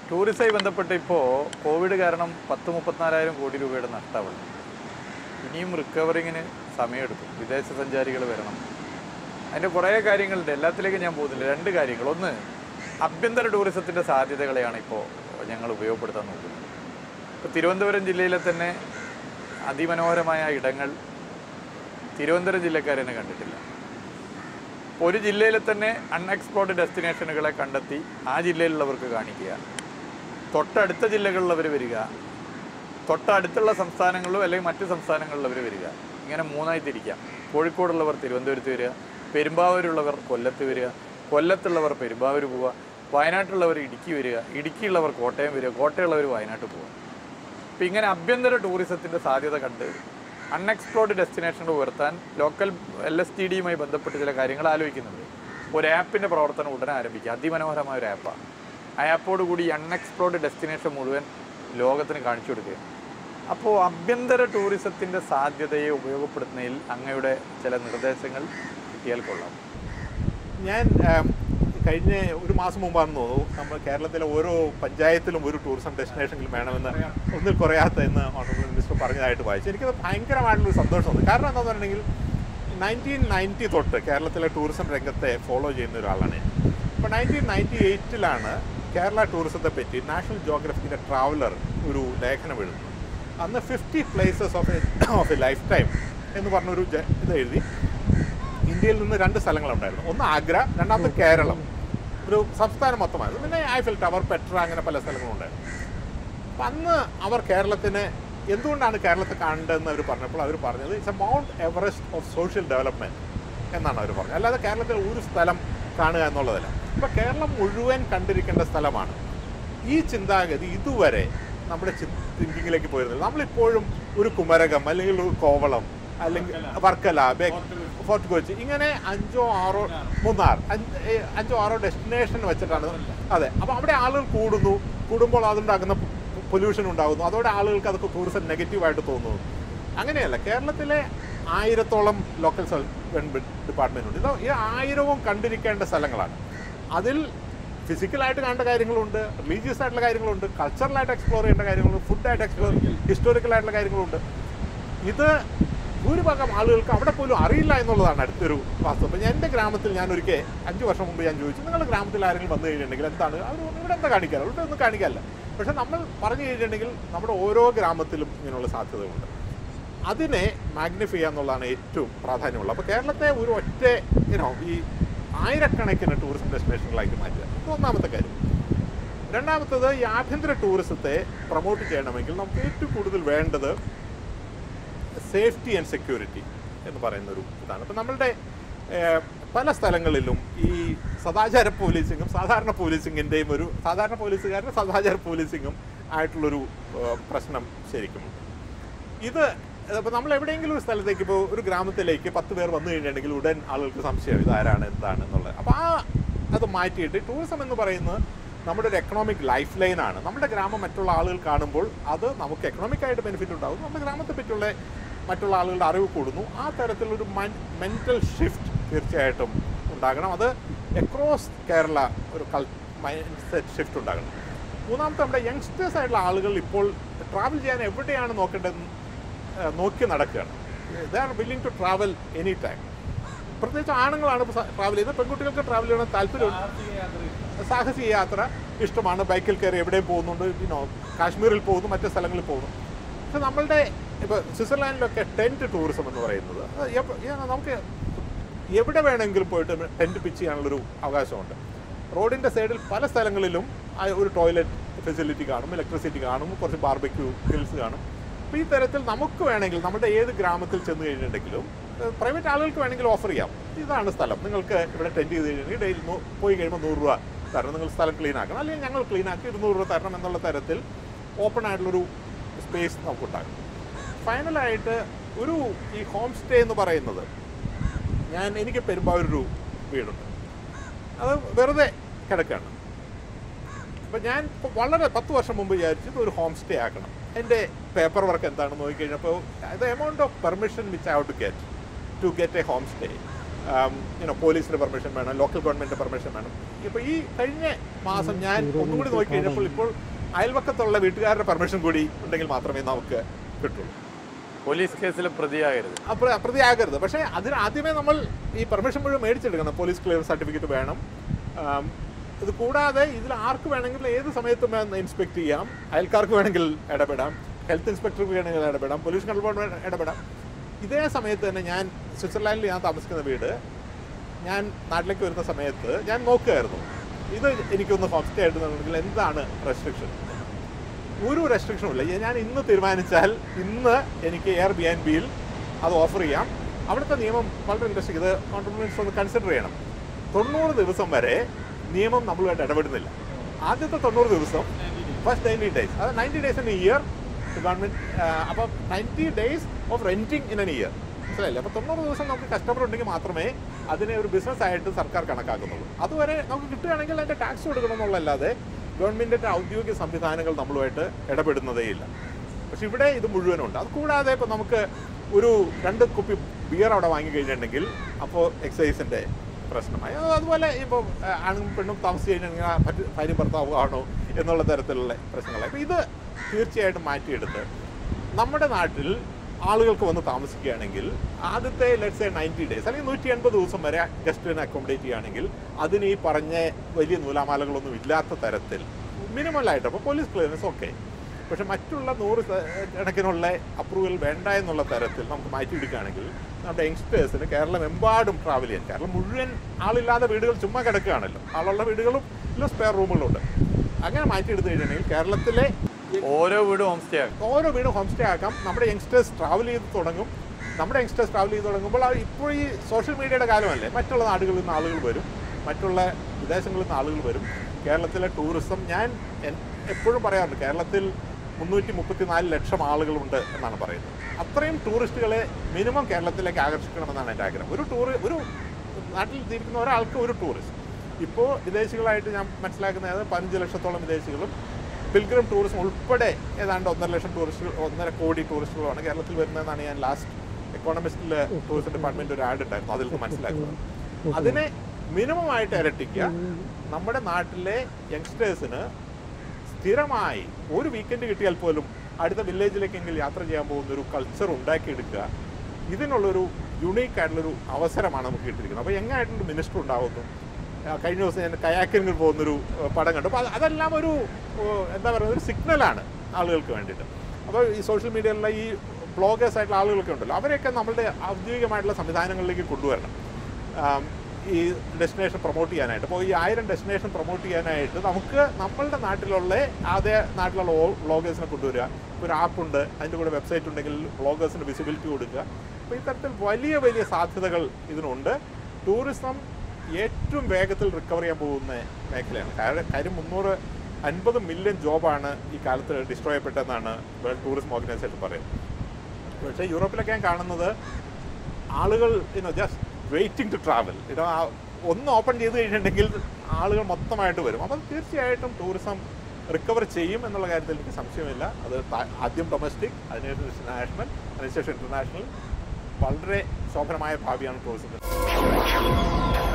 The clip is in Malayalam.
ടൂറിസവുമായി ബന്ധപ്പെട്ട് ഇപ്പോൾ കോവിഡ് കാരണം പത്ത് മുപ്പത്തിനാലായിരം കോടി രൂപയുടെ നഷ്ടമാണ് ഇനിയും റിക്കവറിങ്ങിന് സമയമെടുക്കും വിദേശ സഞ്ചാരികൾ വരണം അതിൻ്റെ കുറേ കാര്യങ്ങളുണ്ട് എല്ലാത്തിലേക്കും ഞാൻ പോകുന്നില്ല രണ്ട് കാര്യങ്ങൾ ഒന്ന് ആഭ്യന്തര ടൂറിസത്തിൻ്റെ സാധ്യതകളെയാണ് ഇപ്പോൾ ഞങ്ങൾ ഉപയോഗപ്പെടുത്താൻ നോക്കുന്നത് ഇപ്പോൾ തിരുവനന്തപുരം ജില്ലയിലെ തന്നെ അതിമനോഹരമായ ഇടങ്ങൾ തിരുവനന്തപുരം ജില്ലക്കാർ തന്നെ കണ്ടിട്ടില്ല ഇപ്പോൾ ഒരു ജില്ലയിലെ തന്നെ അൺഎക്സ്പ്ലോർഡ് ഡെസ്റ്റിനേഷനുകളെ കണ്ടെത്തി ആ ജില്ലയിലുള്ളവർക്ക് കാണിക്കുക തൊട്ടടുത്ത ജില്ലകളിലുള്ളവർ വരിക തൊട്ടടുത്തുള്ള സംസ്ഥാനങ്ങളിലും അല്ലെങ്കിൽ മറ്റ് സംസ്ഥാനങ്ങളിലുള്ളവർ വരിക ഇങ്ങനെ മൂന്നായി തിരിക്കാം കോഴിക്കോടുള്ളവർ തിരുവനന്തപുരത്ത് വരിക പെരുമ്പാവൂരുള്ളവർ കൊല്ലത്ത് വരിക കൊല്ലത്തുള്ളവർ പെരുമ്പാവൂർ പോവുക വയനാട്ടിലുള്ളവർ ഇടുക്കി വരിക ഇടുക്കിയുള്ളവർ കോട്ടയം വരിക കോട്ടയമുള്ളവർ വയനാട്ട് പോവുക അപ്പം ഇങ്ങനെ ആഭ്യന്തര ടൂറിസത്തിൻ്റെ സാധ്യത കണ്ട് അൺഎക്സ്പ്ലോർഡ് ഡെസ്റ്റിനേഷനുകൾ ഉയർത്താൻ ലോക്കൽ എൽ എസ് ടി ഡിയുമായി ബന്ധപ്പെട്ട് ചില കാര്യങ്ങൾ ആലോചിക്കുന്നുണ്ട് ഒരു ആപ്പിൻ്റെ പ്രവർത്തനം ഉടനെ ആരംഭിക്കുക അതിമനോഹരമായ ഒരു ആപ്പാണ് ആ ആപ്പോട് കൂടി അൺഎക്സ്പ്ലോർഡ് ഡെസ്റ്റിനേഷൻ മുഴുവൻ ലോകത്തിന് കാണിച്ചു കൊടുക്കുക അപ്പോൾ ആഭ്യന്തര ടൂറിസത്തിൻ്റെ സാധ്യതയെ ഉപയോഗപ്പെടുത്തുന്നതിൽ അങ്ങയുടെ ചില നിർദ്ദേശങ്ങൾ കിട്ടിയാൽ കൊള്ളാം ഞാൻ ആം, കഴിഞ്ഞ ഒരു മാസം മുമ്പാണെന്ന് തോന്നുന്നു നമ്മൾ കേരളത്തിലെ ഓരോ പഞ്ചായത്തിലും ഒരു ടൂറിസം ഡെസ്റ്റിനേഷനിലും വേണമെന്ന് ഒന്നിൽ കുറയാത്ത എന്ന് ഓണറബിൾ മിനിസ്റ്റർ പറഞ്ഞതായിട്ട് വായിച്ചു എനിക്കത് ഭയങ്കരമായിട്ടുള്ളൊരു സന്തോഷമുണ്ട് കാരണം എന്താണെന്ന് പറഞ്ഞിട്ടുണ്ടെങ്കിൽ നയൻറ്റീൻ നയൻറ്റി തൊട്ട് കേരളത്തിലെ ടൂറിസം രംഗത്തെ ഫോളോ ചെയ്യുന്ന ഒരാളാണ് ഞാൻ അപ്പോൾ നയൻറ്റീൻ നയൻറ്റി എയ്റ്റിലാണ് കേരള ടൂറിസത്തെ പറ്റി നാഷണൽ ജോഗ്രഫിക്കിൻ്റെ ട്രാവലർ ഒരു ലേഖനം എഴുതുന്നത് അന്ന് fifty places of a of a lifetime എന്ന് പറഞ്ഞൊരു ജ- ഇത് എഴുതി ഇന്ത്യയിൽ നിന്ന് രണ്ട് സ്ഥലങ്ങളുണ്ടായിരുന്നു ഒന്ന് ആഗ്ര രണ്ടാമത് കേരളം ഒരു സംസ്ഥാനം മൊത്തമായിരുന്നു പിന്നെ ഐഫൽ ടവർ പെട്ര അങ്ങനെ പല സ്ഥലങ്ങളും ഉണ്ടായിരുന്നു അപ്പം അന്ന് അവർ കേരളത്തിന് എന്തുകൊണ്ടാണ് കേരളത്തെ കാണേണ്ടതെന്ന് അവർ പറഞ്ഞപ്പോൾ അവർ പറഞ്ഞത് it's a Mount Everest of social development എന്നാണ് അവർ പറഞ്ഞത് അല്ലാതെ കേരളത്തിൽ ഒരു സ്ഥലം കാണുക എന്നുള്ളതല്ല ഇപ്പോൾ കേരളം മുഴുവൻ കണ്ടിരിക്കേണ്ട സ്ഥലമാണ് ഈ ചിന്താഗതി ഇതുവരെ നമ്മുടെ തിങ്കിങ്ങിലേക്ക് പോയിരുന്നില്ല നമ്മളിപ്പോഴും ഒരു കുമരകം അല്ലെങ്കിൽ ഒരു കോവളം അല്ലെങ്കിൽ വർക്കല ബേ ഫോർട്ട് കൊച്ചി ഇങ്ങനെ അഞ്ചോ ആറോ മൂന്നാർ അഞ്ച് ഏ, അഞ്ചോ ആറോ ഡെസ്റ്റിനേഷൻ വെച്ചിട്ടാണ് അതെ അപ്പോൾ അവിടെ ആളുകൾ കൂടുന്നു കൂടുമ്പോൾ അതുണ്ടാക്കുന്ന പൊല്യൂഷൻ ഉണ്ടാകുന്നു അതോടെ ആളുകൾക്ക് അതൊക്കെ ടൂറിസം നെഗറ്റീവായിട്ട് തോന്നുന്നു അങ്ങനെയല്ല കേരളത്തിലെ ആയിരത്തോളം ലോക്കൽ ഡിപ്പാർട്ട്മെൻ്റ് ഉണ്ട് ഇത് ഈ ആയിരവും കണ്ടിരിക്കേണ്ട സ്ഥലങ്ങളാണ് അതിൽ ഫിസിക്കലായിട്ട് കാണേണ്ട കാര്യങ്ങളുണ്ട് റിലീജിയസ് ആയിട്ടുള്ള കാര്യങ്ങളുണ്ട് കൾച്ചറലായിട്ട് എക്സ്പ്ലോർ ചെയ്യേണ്ട കാര്യങ്ങളുണ്ട് ഫുഡായിട്ട് എക്സ്പ്ലോർ ഹിസ്റ്റോറിക്കൽ ആയിട്ടുള്ള കാര്യങ്ങളുണ്ട് ഇത് ഭൂരിഭാഗം ആളുകൾക്ക് അവിടെ പോലും അറിയില്ല എന്നുള്ളതാണ് അടുത്തൊരു വാസ്തവം അപ്പം എൻ്റെ ഗ്രാമത്തിൽ ഞാൻ ഒരിക്കൽ അഞ്ച് വർഷം മുമ്പ് ഞാൻ ചോദിച്ചു നിങ്ങളുടെ ഗ്രാമത്തിൽ ആരെങ്കിലും വന്നു കഴിഞ്ഞിട്ടുണ്ടെങ്കിൽ എന്താണ് അവർ പറഞ്ഞു, ഇവിടെ എന്താ കാണിക്കാറ് ഇവിടെ ഒന്നും കാണിക്കാറില്ല പക്ഷെ നമ്മൾ പറഞ്ഞു കഴിഞ്ഞിട്ടുണ്ടെങ്കിൽ നമ്മുടെ ഓരോ ഗ്രാമത്തിലും ഇങ്ങനെയുള്ള സാധ്യതകളുണ്ട് അതിനെ മാഗ്നിഫൈ ചെയ്യുക എന്നുള്ളതാണ് ഏറ്റവും പ്രാധാന്യമുള്ളത് അപ്പോൾ കേരളത്തെ ഒരു ഒറ്റ യുനോ ഈ ആയിരക്കണക്കിന് ടൂറിസ്റ്റ് ഡെസ്റ്റിനേഷനുകളാക്കി മാറ്റുക ഇത് ഒന്നാമത്തെ കാര്യം രണ്ടാമത്തത് ഈ ആഭ്യന്തര ടൂറിസത്തെ പ്രൊമോട്ട് ചെയ്യണമെങ്കിൽ നമുക്ക് ഏറ്റവും കൂടുതൽ വേണ്ടത് സേഫ്റ്റി ആൻഡ് സെക്യൂരിറ്റി എന്ന് പറയുന്ന ഒരു ഇതാണ് അപ്പം നമ്മളുടെ ഏഹ്, പല സ്ഥലങ്ങളിലും ഈ സദാചാര പോലീസിങ്ങും സാധാരണ പോലീസിങ്ങിൻ്റെയും ഒരു സാധാരണ പോലീസുകാരുടെ സദാചാര പോലീസിങ്ങും ആയിട്ടുള്ളൊരു ഏഹ്, പ്രശ്നം ശരിക്കുമുണ്ട് ഇത് അപ്പോൾ നമ്മൾ എവിടെയെങ്കിലും ഒരു സ്ഥലത്തേക്ക് ഇപ്പോൾ ഒരു ഗ്രാമത്തിലേക്ക് പത്ത് പേർ വന്നു കഴിഞ്ഞിട്ടുണ്ടെങ്കിൽ ഉടൻ ആളുകൾക്ക് സംശയം ഇത് ആരാണ് എന്താണ് എന്നുള്ളത് അപ്പോൾ ആ അത് മാറ്റിയിട്ട് ടൂറിസം എന്ന് പറയുന്നത് നമ്മുടെ ഒരു എക്കണോമിക് ലൈഫ് ലൈനാണ് നമ്മുടെ ഗ്രാമം മറ്റുള്ള ആളുകൾ കാണുമ്പോൾ അത് നമുക്ക് എക്കണോമിക് ആയിട്ട് ബെനിഫിറ്റ് ഉണ്ടാകും നമ്മുടെ ഗ്രാമത്തെ പറ്റിയുള്ള മറ്റുള്ള ആളുകളുടെ അറിവ് കൂടുന്നു ആ തരത്തിലൊരു മെൻറ്റൽ ഷിഫ്റ്റ് തീർച്ചയായിട്ടും ഉണ്ടാകണം അത് അക്രോസ് കേരള ഒരു കൾ മൈൻഡ് സെറ്റ് ഷിഫ്റ്റ് ഉണ്ടാകണം മൂന്നാമത്തെ നമ്മുടെ യങ്സ്റ്റേഴ്സ് ആയിട്ടുള്ള ആളുകൾ ഇപ്പോൾ ട്രാവൽ ചെയ്യാൻ എവിടെയാണ് നോക്കേണ്ടതെന്ന് ഏഹ് നോക്കി നടക്കുകയാണ് they are willing to travel any time പ്രത്യേകിച്ച് ആണുങ്ങളാണ് ട്രാവൽ ചെയ്യുന്നത് പെൺകുട്ടികൾക്ക് ട്രാവൽ ചെയ്യണം താല്പര്യം സാഹസിക യാത്ര ഇഷ്ടമാണ് ബൈക്കിൽ കയറി എവിടെയും പോകുന്നുണ്ട് യുനോ കാശ്മീരിൽ പോകുന്നു മറ്റു സ്ഥലങ്ങളിൽ പോകുന്നു പക്ഷെ നമ്മളുടെ ഇപ്പോൾ സ്വിറ്റ്സർലാൻഡിലൊക്കെ ടെൻറ്റ് ടൂറിസം എന്ന് പറയുന്നത് അത് എപ്പ- ഈ നമുക്ക് എവിടെ വേണമെങ്കിലും പോയിട്ട് ടെൻറ്റ് പിച്ച് ചെയ്യാനുള്ളൊരു അവകാശമുണ്ട് റോഡിൻ്റെ സൈഡിൽ പല സ്ഥലങ്ങളിലും ആ ഒരു ടോയ്ലറ്റ് ഫെസിലിറ്റി കാണും ഇലക്ട്രിസിറ്റി കാണും കുറച്ച് ബാർബക്യൂ ഹിൽസ് കാണും അപ്പോൾ ഈ തരത്തിൽ നമുക്ക് വേണമെങ്കിൽ നമ്മുടെ ഏത് ഗ്രാമത്തിൽ ചെന്ന് കഴിഞ്ഞിട്ടുണ്ടെങ്കിലും പ്രൈവറ്റ് ആളുകൾക്ക് വേണമെങ്കിൽ ഓഫർ ചെയ്യാം ഇതാണ് സ്ഥലം നിങ്ങൾക്ക് ഇവിടെ ടെൻറ്റ് ചെയ്ത് കഴിഞ്ഞിട്ടുണ്ടെങ്കിൽ ഡെയിലി നൂ- പോയി കഴിയുമ്പോൾ നൂറ് രൂപ തരണം നിങ്ങൾ സ്ഥലം ക്ലീൻ ആക്കണം അല്ലെങ്കിൽ ഞങ്ങൾ ക്ലീൻ ആക്കി ഇരുന്നൂറ് രൂപ തരണം എന്നുള്ള തരത്തിൽ ഓപ്പൺ ആയിട്ടുള്ളൊരു സ്പേസ് നമുക്കുണ്ടാകും ഫൈനലായിട്ട് ഒരു ഈ ഹോം സ്റ്റേ എന്ന് പറയുന്നത് ഞാൻ എനിക്ക് പെരുമ്പാവൂരൊരു വീടുണ്ട് അത് വെറുതെ കിടക്കുകയാണ് അപ്പം ഞാൻ ഇപ്പോൾ വളരെ പത്ത് വർഷം മുമ്പ് വിചാരിച്ചത് ഒരു ഹോം സ്റ്റേ ആക്കണം എൻ്റെ പേപ്പർ വർക്ക് എന്താണെന്ന് നോക്കിക്കഴിഞ്ഞപ്പോൾ the amount of permission which I have to get to get a home stay you know പോലീസിൻ്റെ പെർമിഷൻ വേണം ലോക്കൽ ഗവൺമെൻറ്റിൻ്റെ പെർമിഷൻ വേണം ഇപ്പോൾ ഈ കഴിഞ്ഞ മാസം ഞാൻ ഒന്നുകൂടി നോക്കി കഴിഞ്ഞപ്പോൾ ഇപ്പോൾ അയൽവക്കത്തുള്ള വീട്ടുകാരുടെ പെർമിഷൻ കൂടി ഉണ്ടെങ്കിൽ മാത്രമേ നമുക്ക് കിട്ടുള്ളൂ പോലീസ് കേസിൽ പ്രതിയാകരുത് അപ്പോൾ പ്രതിയാകരുത് പക്ഷേ അതിന് ആദ്യമേ നമ്മൾ ഈ പെർമിഷൻ മുഴുവൻ മേടിച്ചെടുക്കണം പോലീസ് ക്ലിയർ സർട്ടിഫിക്കറ്റ് വേണം ആം, ഇത് കൂടാതെ ഇതിൽ ആർക്ക് വേണമെങ്കിലും ഏത് സമയത്തും ഇൻസ്പെക്ട് ചെയ്യാം അയൽക്കാർക്ക് വേണമെങ്കിൽ ഇടപെടാം ഹെൽത്ത് ഇൻസ്പെക്ടർക്ക് വേണമെങ്കിൽ ഇടപെടാം പൊല്യൂഷൻ കൺട്രോൾ വേണമെങ്കിൽ ഇടപെടാം ഇതേ സമയത്ത് തന്നെ ഞാൻ സ്വിറ്റ്സർലാൻഡിൽ ഞാൻ താമസിക്കുന്ന വീട് ഞാൻ നാട്ടിലേക്ക് വരുന്ന സമയത്ത് ഞാൻ നോക്കുകയായിരുന്നു ഇത് എനിക്കൊന്ന് ഹോം സ്റ്റേ ആയിട്ട് നടന്നെങ്കിൽ എന്താണ് റെസ്ട്രിക്ഷൻ ഒരു റെസ്ട്രിക്ഷനും ഇല്ല ഞാൻ ഇന്ന് തീരുമാനിച്ചാൽ ഇന്ന് എനിക്ക് എയർ ബി ആൻഡ് ബിയിൽ അത് ഓഫർ ചെയ്യാം അവിടുത്തെ നിയമം വളരെ ഇൻട്രസ്റ്റിംഗ് ഇത് ഓണ്ടർപ്രീനേഴ്സ് ഒന്ന് കൺസിഡർ ചെയ്യണം തൊണ്ണൂറ് ദിവസം വരെ നിയമം നമ്മളുമായിട്ട് ഇടപെടുന്നില്ല ആദ്യത്തെ തൊണ്ണൂറ് ദിവസം ഫസ്റ്റ് നയൻറ്റി ഡേയ്സ് അത് ninety days in year government അപ്പം ninety days of renting in an year മനസ്സിലായില്ലേ അപ്പോൾ തൊണ്ണൂറ് ദിവസം നമുക്ക് കസ്റ്റമർ ഉണ്ടെങ്കിൽ മാത്രമേ അതിനെ ഒരു ബിസിനസ് ആയിട്ട് സർക്കാർ കണക്കാക്കുന്നുള്ളൂ അതുവരെ നമുക്ക് കിട്ടുകയാണെങ്കിൽ അതിൻ്റെ ടാക്സ് കൊടുക്കണം എന്നുള്ളതല്ലാതെ ഗവൺമെൻറ്റിൻ്റെ ഔദ്യോഗിക സംവിധാനങ്ങൾ നമ്മളുമായിട്ട് ഇടപെടുന്നതേയില്ല പക്ഷെ ഇവിടെ ഇത് മുഴുവനുണ്ട് അത് കൂടാതെ ഇപ്പോൾ നമുക്ക് ഒരു രണ്ട് കുപ്പി ബിയർ അവിടെ വാങ്ങി കഴിഞ്ഞിട്ടുണ്ടെങ്കിൽ അപ്പോൾ എക്സൈസിൻ്റെ പ്രശ്നമായി അത് അതുപോലെ ഇപ്പോൾ ആണും പെണ്ണും താമസിച്ച് കഴിഞ്ഞാൽ മറ്റ് ഭാര്യ ഭർത്താവ് ആണോ എന്നുള്ള തരത്തിലുള്ള പ്രശ്നങ്ങളായി അപ്പോൾ ഇത് തീർച്ചയായിട്ടും മാറ്റിയെടുത്ത് നമ്മുടെ നാട്ടിൽ ആളുകൾക്ക് വന്ന് താമസിക്കുകയാണെങ്കിൽ ആദ്യത്തെ ലെറ്റ്സ് എ നയൻറ്റി ഡേയ്സ് അല്ലെങ്കിൽ നൂറ്റി എൺപത് ദിവസം വരെ ഗസ്റ്റിനെ അക്കോമഡേറ്റ് ചെയ്യുകയാണെങ്കിൽ അതിന് ഈ പറഞ്ഞ വലിയ നൂലാമാലകളൊന്നും ഇല്ലാത്ത തരത്തിൽ മിനിമലായിട്ട് അപ്പോൾ പോലീസ് ക്ലിയറൻസ് ഓക്കെ പക്ഷെ മറ്റുള്ള നൂറ് സ- കണക്കിനുള്ള അപ്രൂവൽ വേണ്ട എന്നുള്ള തരത്തിൽ നമുക്ക് മാറ്റിയെടുക്കുകയാണെങ്കിൽ നമ്മുടെ യങ്സ്റ്റേഴ്സിന് കേരളം എമ്പാടും ട്രാവൽ ചെയ്യാൻ കേരളം മുഴുവൻ ആളില്ലാതെ വീടുകൾ ചുമ്മാ കിടക്കുകയാണല്ലോ ആളുള്ള വീടുകളും ഇല്ല സ്പെയർ റൂമുകളുണ്ട് അങ്ങനെ മാറ്റിയെടുത്ത് കഴിഞ്ഞിട്ടുണ്ടെങ്കിൽ കേരളത്തിലെ ഓരോ വീടും ഹോം സ്റ്റേ ആക്കും ഓരോ വീടും ഹോം സ്റ്റേ ആക്കാം നമ്മുടെ യങ്സ്റ്റേഴ്സ് ട്രാവൽ ചെയ്ത് തുടങ്ങും നമ്മുടെ യങ്സ്റ്റേഴ്സ് ട്രാവൽ ചെയ്ത് തുടങ്ങുമ്പോൾ ആ ഇപ്പോൾ ഈ സോഷ്യൽ മീഡിയയുടെ കാലമല്ലേ മറ്റുള്ള നാടുകളിൽ നിന്ന് ആളുകൾ വരും മറ്റുള്ള വിദേശങ്ങളിൽ നിന്ന് ആളുകൾ വരും കേരളത്തിലെ ടൂറിസം ഞാൻ എൻ- എപ്പോഴും പറയാറുണ്ട് കേരളത്തിൽ മുന്നൂറ്റി മുപ്പത്തിനാല് ലക്ഷം ആളുകളുണ്ട് എന്നാണ് പറയുന്നത് അത്രയും ടൂറിസ്റ്റുകളെ മിനിമം കേരളത്തിലേക്ക് ആകർഷിക്കണമെന്നാണ് എൻ്റെ ആഗ്രഹം ഒരു ടൂർ ഒരു നാട്ടിൽ ജീവിക്കുന്ന ഒരാൾക്ക് ഒരു ടൂറിസ്റ്റ് ഇപ്പോൾ വിദേശികളായിട്ട് ഞാൻ മനസ്സിലാക്കുന്നത് പതിനഞ്ച് ലക്ഷത്തോളം വിദേശികളും പിൽഗ്രിം ടൂറിസം ഉൾപ്പെടെ ഏതാണ്ട് ഒന്നര ലക്ഷം ടൂറിസ്റ്റുകൾ ഒന്നര കോടി ടൂറിസ്റ്റുകളാണ് കേരളത്തിൽ വരുന്നതെന്നാണ് ഞാൻ ലാസ്റ്റ് എക്കോണമിസ്റ്റിൽ ടൂറിസം ഡിപ്പാർട്ട്മെന്റ് ഒരു ആഡ് ഉണ്ടായിരുന്നു അതിൽ നിന്ന് മനസ്സിലാക്കുന്നത് അതിനെ മിനിമം ആയിട്ട് ഇരട്ടിക്കുക നമ്മുടെ നാട്ടിലെ യങ്സ്റ്റേഴ്സിന് സ്ഥിരമായി ഒരു വീക്കെൻഡ് കിട്ടിയാൽ പോലും അടുത്ത വില്ലേജിലേക്കെങ്കിലും യാത്ര ചെയ്യാൻ പോകുന്ന ഒരു കൾച്ചർ ഉണ്ടാക്കിയെടുക്കുക ഇതിനുള്ളൊരു യുണീക്ക് ആയിട്ടുള്ളൊരു അവസരമാണ് നമുക്ക് കിട്ടിയിരിക്കുന്നത് അപ്പോൾ എങ്ങായിട്ടൊരു മിനിസ്റ്റർ ഉണ്ടാവുന്നു ആ, കഴിഞ്ഞ ദിവസം ഞാൻ കയാക്കിങ്ങിൽ പോകുന്നൊരു ആ, പടം കണ്ടു അപ്പോൾ അത് അതെല്ലാം ഒരു ഓ, എന്താ പറയുക ഒരു സിഗ്നലാണ് ആളുകൾക്ക് വേണ്ടിയിട്ട് അപ്പോൾ ഈ സോഷ്യൽ മീഡിയയിലുള്ള ഈ ബ്ലോഗേഴ്സ് ആയിട്ടുള്ള ആളുകളൊക്കെ ഉണ്ടല്ലോ അവരെയൊക്കെ നമ്മളുടെ ഔദ്യോഗികമായിട്ടുള്ള സംവിധാനങ്ങളിലേക്ക് കൊണ്ടുവരണം ആം, ഈ ഡെസ്റ്റിനേഷൻ പ്രൊമോട്ട് ചെയ്യാനായിട്ട് അപ്പോൾ ഈ ആയിരം ഡെസ്റ്റിനേഷൻ പ്രൊമോട്ട് ചെയ്യാനായിട്ട് നമുക്ക് നമ്മളുടെ നാട്ടിലുള്ള അതേ നാട്ടിലുള്ള വ്ളോഗേഴ്സിനെ കൊണ്ടുവരിക ഇപ്പോൾ ഒരു ആപ്പുണ്ട് അതിൻ്റെ കൂടെ വെബ്സൈറ്റ് ഉണ്ടെങ്കിൽ വ്ളോഗേഴ്സിന് വിസിബിലിറ്റി കൊടുക്കുക അപ്പോൾ ഇത്തരത്തിൽ വലിയ വലിയ സാധ്യതകൾ ഇതിനുണ്ട് ടൂറിസം ഏറ്റവും വേഗത്തിൽ റിക്കവർ ചെയ്യാൻ പോകുന്ന മേഖലയാണ് കാര്യം കാര്യം മുന്നൂറ് അൻപത് മില്യൺ ജോബാണ് ഈ കാലത്ത് ഡിസ്ട്രോയ് ചെയ്യപ്പെട്ടതെന്നാണ് വേൾഡ് ടൂറിസം ഓർഗനൈസേഷൻ പറയുന്നത് പക്ഷേ യൂറോപ്പിലൊക്കെ ഞാൻ കാണുന്നത് ആളുകൾ ഇനോ ജസ്റ്റ് വെയിറ്റിംഗ് ടു ട്രാവൽ ഇനോ ഒന്ന് ഓപ്പൺ ചെയ്ത് കഴിഞ്ഞിട്ടുണ്ടെങ്കിൽ ആളുകൾ മൊത്തമായിട്ട് വരും അപ്പം തീർച്ചയായിട്ടും ടൂറിസം റിക്കവർ ചെയ്യും എന്നുള്ള കാര്യത്തിൽ എനിക്ക് സംശയമില്ല അത് ത- ആദ്യം ഡൊമസ്റ്റിക് അതിനുശേഷം നാഷണൽ അതിനുശേഷം ഇൻ്റർനാഷണൽ വളരെ ശോഭനമായ ഭാവിയാണ് ടൂറിസത്തിന്